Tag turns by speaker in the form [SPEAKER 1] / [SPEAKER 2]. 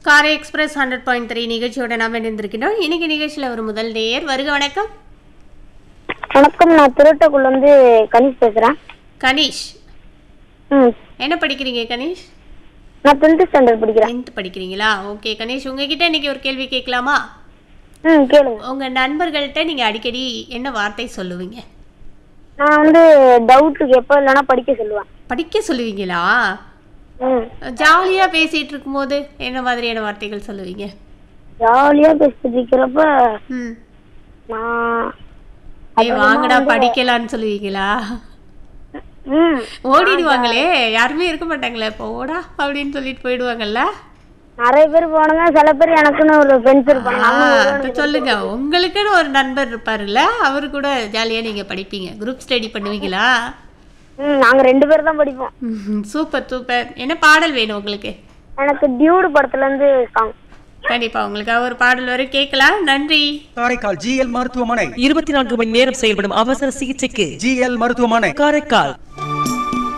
[SPEAKER 1] காரை express hundred point three நிகழ்ச்சியோட நாம் இணைந்திருக்கின்றோம் இன்னைக்கு நிகழ்ச்சியில் ஒரு முதல் நேயர் வருக வணக்கம்
[SPEAKER 2] வணக்கம் நான் திருவட்டக்குள்ள இருந்து கணேஷ் பேசுறேன்
[SPEAKER 1] கணேஷ்
[SPEAKER 2] ம்
[SPEAKER 1] என்ன படிக்கிறீங்க கணேஷ்
[SPEAKER 2] நான் டென்த் ஸ்டாண்டர்ட் படிக்கிறேன்
[SPEAKER 1] டென்த் படிக்கிறீங்களா ஓகே கணேஷ் உங்ககிட்ட இன்னைக்கு ஒரு கேள்வி கேட்கலாமா
[SPEAKER 2] ம் கேளுங்க
[SPEAKER 1] உங்க நண்பர்கள்ட்ட நீங்க அடிக்கடி என்ன வார்த்தை சொல்லுவீங்க
[SPEAKER 2] நான் வந்து டவுட்டுக்கு எப்போ இல்லைன்னா படிக்க சொல்லுவேன்
[SPEAKER 1] படிக்க சொல்லுவீங்களா
[SPEAKER 2] ம்
[SPEAKER 1] ஜாலியா பேசிட்டு இருக்கும்போது என்ன மாதிரியான வார்த்தைகள் சொல்லுவீங்க
[SPEAKER 2] ஜாலியாக பேசிட்டு இருக்கிறப்ப
[SPEAKER 1] ம்
[SPEAKER 2] நான்
[SPEAKER 1] ஏய் வாங்கடா படிக்கலான்னு சொல்லுவீங்களா
[SPEAKER 2] ம்
[SPEAKER 1] ஓடிடுவாங்களே யாருமே இருக்க மாட்டாங்களே போடா அப்படின்னு சொல்லிட்டு போயிடுவாங்கல்ல
[SPEAKER 2] நிறைய பேர் போனாங்க சில பேர் எனக்குன்னு ஒரு ஃப்ரெண்ட்ஸ் இருப்பாங்க
[SPEAKER 1] ஆ, அப்ப சொல்லுங்க உங்களுக்குன்னு ஒரு நண்பர் இருப்பாருல்ல அவரு கூட ஜாலியா நீங்க படிப்பீங்க குரூப் ஸ்டடி பண்ணுவீங்களா
[SPEAKER 2] ம் நாங்கள் ரெண்டு பேர் தான் படிப்போம்
[SPEAKER 1] ம்ஹும். சூப்பர் சூப்பர் என்ன பாடல் வேணும் உங்களுக்கு
[SPEAKER 2] எனக்கு டியூடு படத்துலேருந்து சாங்
[SPEAKER 1] கண்டிப்பா உங்களுக்கு ஒரு பாடல் வரை கேட்கலாம் நன்றி
[SPEAKER 3] காரைக்கால் ஜிஎல் மருத்துவமனை
[SPEAKER 4] இருபத்தி நான்கு மணி நேரம் செயல்படும் அவசர சிகிச்சைக்கு
[SPEAKER 3] ஜிஎல் மருத்துவமனை
[SPEAKER 4] காரைக்கால்